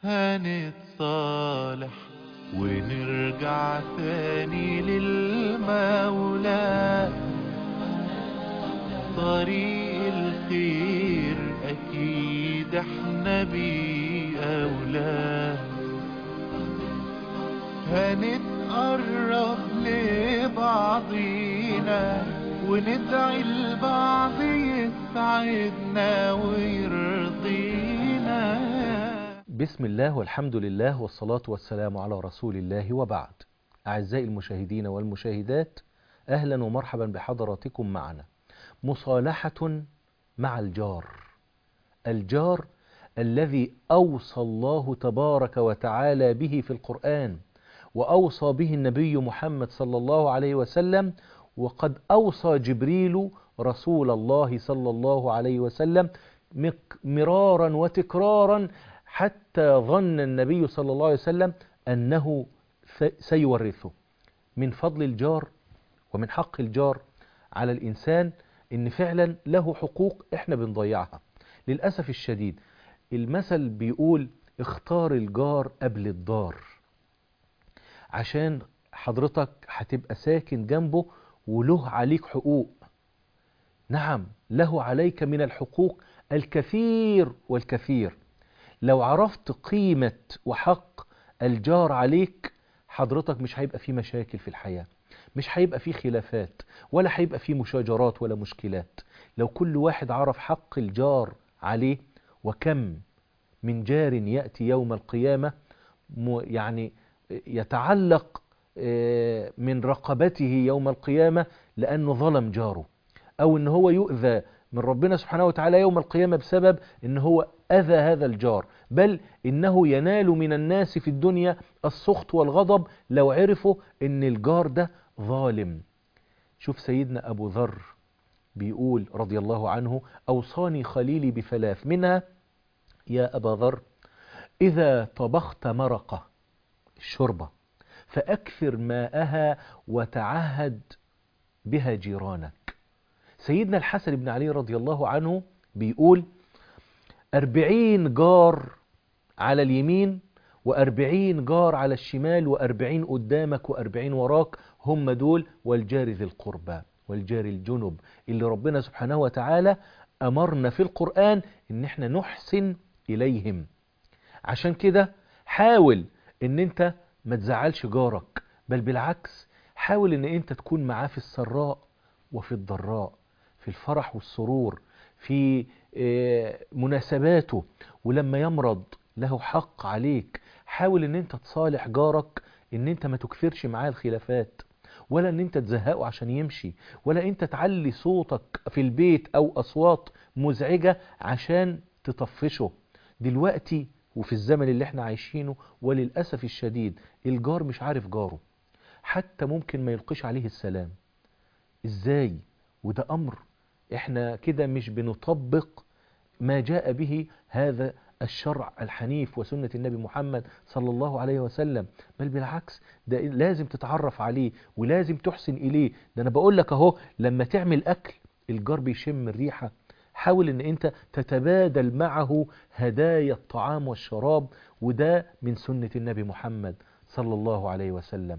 هنتصالح ونرجع تاني للمولى طريق الخير أكيد احنا بيه أولى هنتقرب لبعضينا وندعي لبعض يسعدنا ويرضينا بسم الله والحمد لله والصلاة والسلام على رسول الله وبعد أعزائي المشاهدين والمشاهدات أهلا ومرحبا بحضراتكم معنا مصالحة مع الجار الجار الذي أوصى الله تبارك وتعالى به في القرآن وأوصى به النبي محمد صلى الله عليه وسلم وقد أوصى جبريل رسول الله صلى الله عليه وسلم مرارا وتكرارا حتى ظن النبي صلى الله عليه وسلم أنه سيورثه من فضل الجار ومن حق الجار على الإنسان إن فعلا له حقوق إحنا بنضيعها للأسف الشديد المثل بيقول اختار الجار قبل الدار عشان حضرتك هتبقى ساكن جنبه وله عليك حقوق نعم له عليك من الحقوق الكثير والكثير لو عرفت قيمة وحق الجار عليك حضرتك مش هيبقى في مشاكل في الحياة مش هيبقى في خلافات ولا هيبقى في مشاجرات ولا مشكلات لو كل واحد عرف حق الجار عليه وكم من جار يأتي يوم القيامة يعني يتعلق من رقبته يوم القيامة لأنه ظلم جاره أو أنه هو يؤذى من ربنا سبحانه وتعالى يوم القيامة بسبب أنه هو أذى هذا الجار بل إنه ينال من الناس في الدنيا السخط والغضب لو عرفوا أن الجار ده ظالم شوف سيدنا أبو ذر بيقول رضي الله عنه أوصاني خليلي بثلاث منها يا أبا ذر إذا طبخت مرقة الشوربة فأكثر ماءها وتعهد بها جيرانك سيدنا الحسن بن علي رضي الله عنه بيقول أربعين جار على اليمين وأربعين جار على الشمال وأربعين قدامك وأربعين وراك هم دول والجار ذي القربى والجار الجنب اللي ربنا سبحانه وتعالى أمرنا في القرآن إن احنا نحسن إليهم عشان كده حاول إن انت ما تزعلش جارك بل بالعكس حاول إن انت تكون معاه في السراء وفي الضراء في الفرح والسرور في مناسباته ولما يمرض له حق عليك حاول ان انت تصالح جارك ان انت ما تكثرش معاه الخلافات ولا ان انت تزهقه عشان يمشي ولا انت تعلي صوتك في البيت او اصوات مزعجة عشان تطفشه دلوقتي وفي الزمن اللي احنا عايشينه وللأسف الشديد الجار مش عارف جاره حتى ممكن ما يلقيش عليه السلام ازاي وده امر احنا كده مش بنطبق ما جاء به هذا الشرع الحنيف وسنة النبي محمد صلى الله عليه وسلم بل بالعكس ده لازم تتعرف عليه ولازم تحسن إليه ده أنا بقول لك أهو لما تعمل أكل الجار بيشم الريحة حاول ان انت تتبادل معه هدايا الطعام والشراب وده من سنة النبي محمد صلى الله عليه وسلم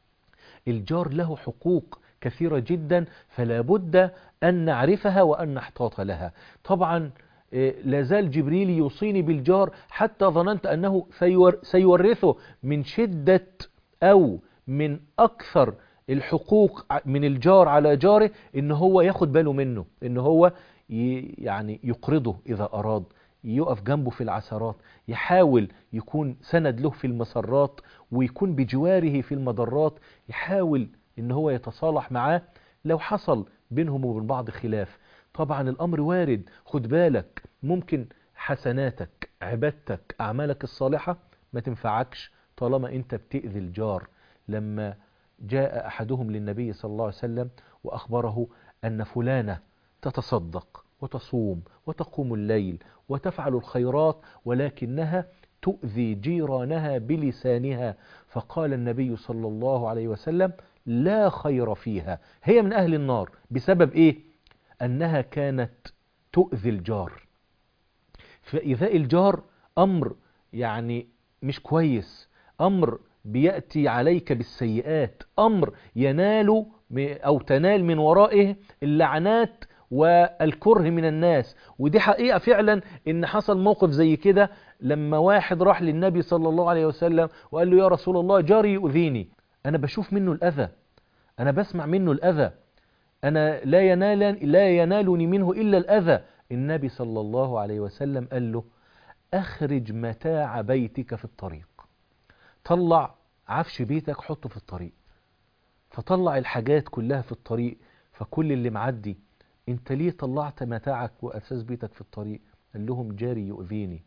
الجار له حقوق كثيرة جدا فلا بد أن نعرفها وأن نحتاط لها طبعا لازال جبريل يوصيني بالجار حتى ظننت أنه سيورثه من شدة أو من أكثر الحقوق من الجار على جاره إن هو ياخد باله منه إن هو يعني يقرضه إذا أراد يقف جنبه في العثرات يحاول يكون سند له في المسرات ويكون بجواره في المضرات يحاول ان هو يتصالح معاه لو حصل بينهم وبين بعض خلاف طبعا الامر وارد خد بالك ممكن حسناتك عبادتك اعمالك الصالحة ما تنفعكش طالما انت بتأذي الجار لما جاء احدهم للنبي صلى الله عليه وسلم واخبره ان فلانة تتصدق وتصوم وتقوم الليل وتفعل الخيرات ولكنها تؤذي جيرانها بلسانها فقال النبي صلى الله عليه وسلم لا خير فيها هي من أهل النار بسبب إيه؟ أنها كانت تؤذي الجار فإيذاء الجار أمر يعني مش كويس أمر بيأتي عليك بالسيئات أمر ينال أو تنال من ورائه اللعنات والكره من الناس ودي حقيقة فعلا ان حصل موقف زي كده لما واحد راح للنبي صلى الله عليه وسلم وقال له يا رسول الله جاري يؤذيني انا بشوف منه الاذى انا بسمع منه الاذى انا لا ينال لا ينالني منه الا الاذى النبي صلى الله عليه وسلم قال له اخرج متاع بيتك في الطريق طلع عفش بيتك حطه في الطريق فطلع الحاجات كلها في الطريق فكل اللي معدي انت ليه طلعت متاعك واساس بيتك في الطريق قال لهم جاري يؤذيني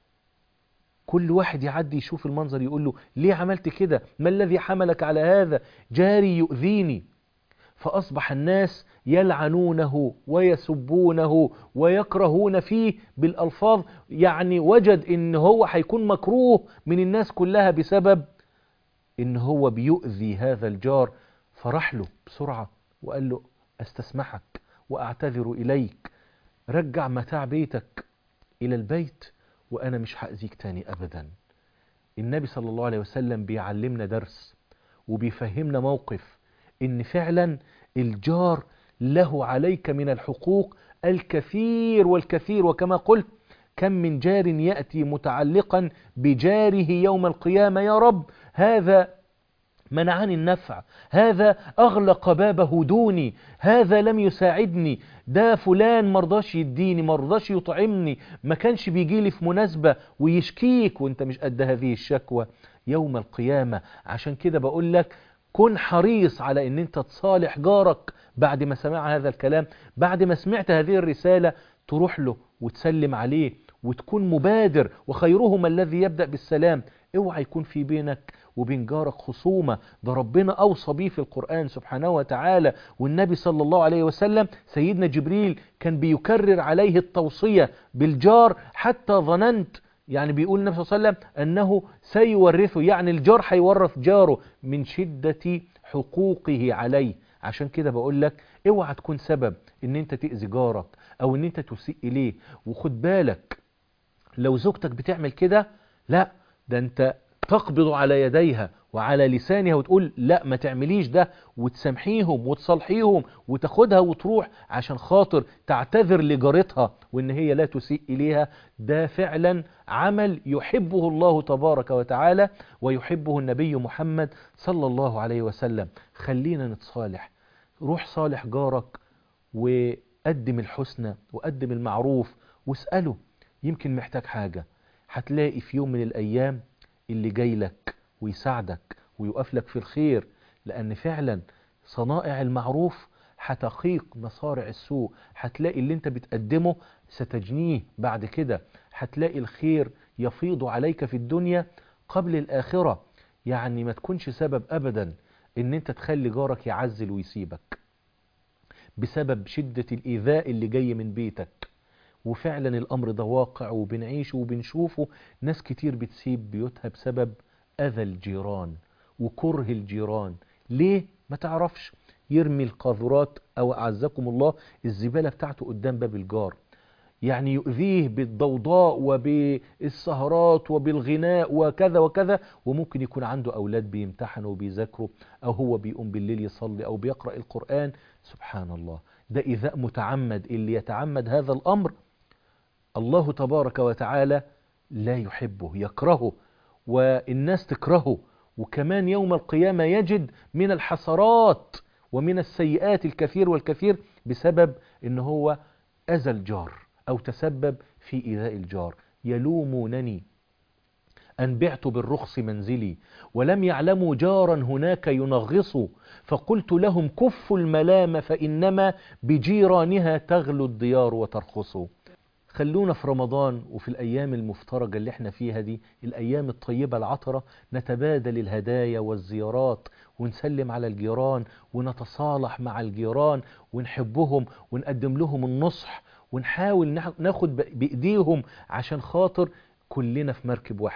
كل واحد يعدي يشوف المنظر يقول له ليه عملت كده ما الذي حملك على هذا جاري يؤذيني فأصبح الناس يلعنونه ويسبونه ويكرهون فيه بالألفاظ يعني وجد ان هو هيكون مكروه من الناس كلها بسبب ان هو بيؤذي هذا الجار فرح له بسرعة وقال له استسمحك وأعتذر إليك رجع متاع بيتك إلى البيت وأنا مش هأذيك تاني أبدا النبي صلى الله عليه وسلم بيعلمنا درس وبيفهمنا موقف إن فعلا الجار له عليك من الحقوق الكثير والكثير وكما قلت كم من جار يأتي متعلقا بجاره يوم القيامة يا رب هذا منعني النفع هذا أغلق بابه دوني هذا لم يساعدني ده فلان مرضاش يديني مرضاش يطعمني ما كانش بيجي لي في مناسبة ويشكيك وانت مش قد هذه الشكوى يوم القيامة عشان كده بقول لك كن حريص على ان انت تصالح جارك بعد ما سمع هذا الكلام بعد ما سمعت هذه الرسالة تروح له وتسلم عليه وتكون مبادر وخيرهما الذي يبدأ بالسلام اوعى يكون في بينك وبين جارك خصومة ده ربنا أوصى بيه في القرآن سبحانه وتعالى والنبي صلى الله عليه وسلم سيدنا جبريل كان بيكرر عليه التوصية بالجار حتى ظننت يعني بيقول النبي صلى الله عليه وسلم أنه سيورثه يعني الجار هيورث جاره من شدة حقوقه عليه عشان كده بقول لك اوعى تكون سبب ان انت تأذي جارك او ان انت تسيء اليه وخد بالك لو زوجتك بتعمل كده لا ده انت تقبض على يديها وعلى لسانها وتقول لا ما تعمليش ده وتسامحيهم وتصالحيهم وتاخدها وتروح عشان خاطر تعتذر لجارتها وان هي لا تسيء اليها ده فعلا عمل يحبه الله تبارك وتعالى ويحبه النبي محمد صلى الله عليه وسلم خلينا نتصالح روح صالح جارك وقدم الحسنى وقدم المعروف واسأله يمكن محتاج حاجة هتلاقي في يوم من الأيام اللي جاي لك ويساعدك ويقف لك في الخير لأن فعلا صنائع المعروف هتقيق مصارع السوء هتلاقي اللي انت بتقدمه ستجنيه بعد كده هتلاقي الخير يفيض عليك في الدنيا قبل الآخرة يعني ما تكونش سبب أبدا ان انت تخلي جارك يعزل ويسيبك بسبب شدة الإيذاء اللي جاي من بيتك وفعلا الأمر ده واقع وبنعيشه وبنشوفه ناس كتير بتسيب بيوتها بسبب أذى الجيران وكره الجيران ليه؟ ما تعرفش يرمي القاذورات أو أعزكم الله الزبالة بتاعته قدام باب الجار يعني يؤذيه بالضوضاء وبالسهرات وبالغناء وكذا وكذا وممكن يكون عنده أولاد بيمتحنوا وبيذاكروا أو هو بيقوم بالليل يصلي أو بيقرأ القرآن سبحان الله ده إيذاء متعمد اللي يتعمد هذا الأمر الله تبارك وتعالى لا يحبه يكرهه والناس تكرهه وكمان يوم القيامة يجد من الحسرات ومن السيئات الكثير والكثير بسبب ان هو أذى الجار أو تسبب في إيذاء الجار يلومونني أن بعت بالرخص منزلي ولم يعلموا جارا هناك ينغص فقلت لهم كفوا الملام فإنما بجيرانها تغلو الديار وترخص خلونا في رمضان وفي الأيام المفترجة اللي احنا فيها دي الأيام الطيبة العطرة نتبادل الهدايا والزيارات ونسلم على الجيران ونتصالح مع الجيران ونحبهم ونقدم لهم النصح ونحاول ناخد بإيديهم عشان خاطر كلنا في مركب واحدة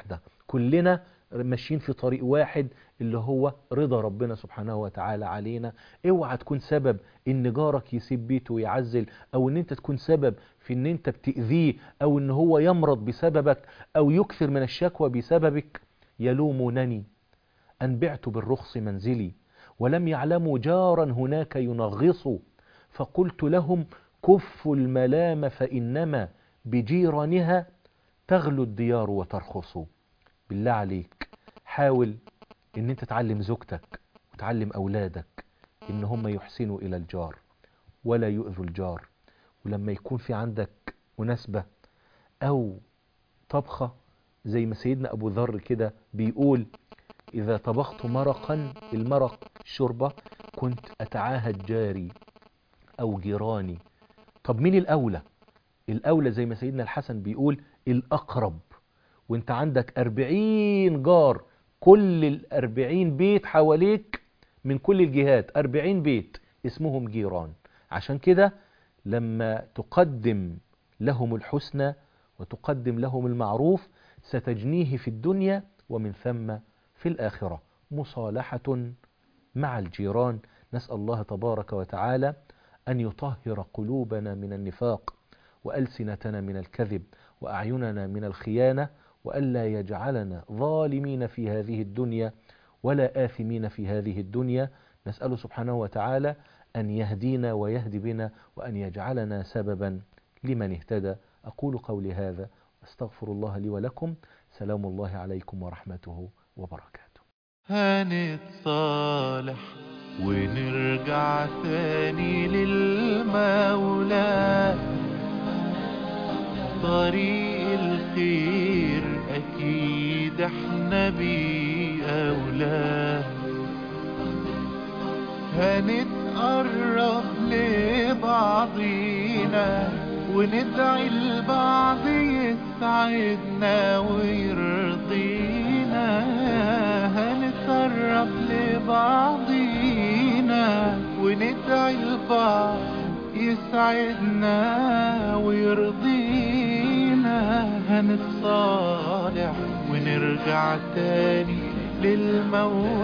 كلنا ماشيين في طريق واحد اللي هو رضا ربنا سبحانه وتعالى علينا اوعى تكون سبب ان جارك يسيب بيته ويعزل او ان انت تكون سبب في ان انت بتأذيه او ان هو يمرض بسببك او يكثر من الشكوى بسببك يلومونني ان بعت بالرخص منزلي ولم يعلموا جارا هناك ينغص فقلت لهم كفوا الملام فإنما بجيرانها تغلو الديار وترخص بالله عليك حاول ان انت تعلم زوجتك وتعلم اولادك ان هم يحسنوا الى الجار ولا يؤذوا الجار ولما يكون في عندك مناسبة او طبخة زي ما سيدنا ابو ذر كده بيقول اذا طبخت مرقا المرق شوربة كنت اتعاهد جاري او جيراني طب مين الاولى الاولى زي ما سيدنا الحسن بيقول الاقرب وانت عندك أربعين جار كل الأربعين بيت حواليك من كل الجهات أربعين بيت اسمهم جيران عشان كده لما تقدم لهم الحسنى وتقدم لهم المعروف ستجنيه في الدنيا ومن ثم في الآخرة مصالحة مع الجيران نسأل الله تبارك وتعالى أن يطهر قلوبنا من النفاق وألسنتنا من الكذب وأعيننا من الخيانة وألا يجعلنا ظالمين في هذه الدنيا ولا آثمين في هذه الدنيا نسأل سبحانه وتعالى أن يهدينا ويهدي بنا وأن يجعلنا سببا لمن اهتدى أقول قولي هذا أستغفر الله لي ولكم سلام الله عليكم ورحمته وبركاته هنتصالح ونرجع تاني للمولى طريق الخير أكيد احنا بيه أولى هنتقرب لبعضينا وندعي البعض يسعدنا ويرضينا هنتقرب لبعضينا وندعي البعض يسعدنا ويرضينا هنتصالح ونرجع تاني للمولى